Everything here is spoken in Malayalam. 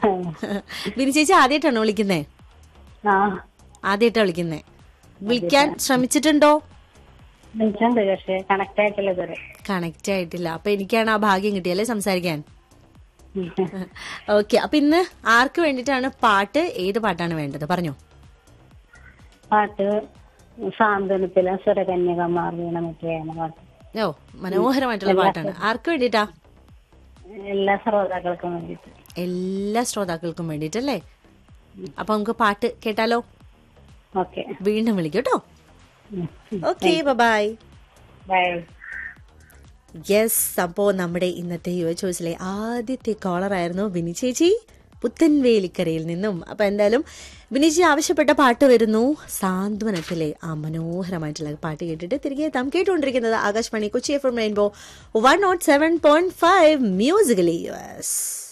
ബിനി ചേച്ചി ആദ്യമായിട്ടാണോ വിളിക്കുന്നേ ആ ആദ്യമായിട്ടാ വിളിക്കുന്നേ വിളിക്കാൻ ശ്രമിച്ചിട്ടുണ്ടോ വിളിച്ചുണ്ട് പക്ഷെ കണക്ട് ആയിട്ടില്ല ഇതുവരെ കണക്റ്റ് ആയിട്ടില്ല അപ്പൊ എനിക്കാണ് ആ ഭാഗ്യം കിട്ടിയല്ലേ സംസാരിക്കാൻ ഓക്കെ അപ്പൊ ഇന്ന് ആർക്ക് വേണ്ടിയിട്ടാണ് പാട്ട് ഏത് പാട്ടാണ് വേണ്ടത് പറഞ്ഞോ പാട്ട് സാന്ത്വനത്തിലെ സുരകന്യകമാർ വീണമൊക്കെയാണ് പാട്ട് ഓ മനോഹരമായിട്ടുള്ള പാട്ടാണ് ആർക്ക് വേണ്ടിയിട്ടാ എല്ലാ ശ്രോതാക്കൾക്കും വേണ്ടിയിട്ട് എല്ലാ ശ്രോതാക്കൾക്കും വേണ്ടിയിട്ടല്ലേ അപ്പൊ നമുക്ക് പാട്ട് കേട്ടാലോ ഓക്കെ വീണ്ടും വിളിക്കും കേട്ടോ ഓക്കെ ബൈ ബൈ യെസ് അപ്പോൾ നമ്മുടെ ഇന്നത്തെ യുവ ചോയ്സിലെ ആദ്യത്തെ കോളർ ആയിരുന്നു ബിനി ചേച്ചി പുത്തൻവേലിക്കരയിൽ നിന്നും അപ്പൊ എന്തായാലും ബിനി ചേച്ചി ആവശ്യപ്പെട്ട പാട്ട് വരുന്നു സാന്ത്വനത്തിലെ ആ മനോഹരമായിട്ടുള്ള പാട്ട് കേട്ടിട്ട് തിരികെ എത്താം കേട്ടുകൊണ്ടിരിക്കുന്നത് Akashvani Kochi F M rainbow one nought seven point five musically US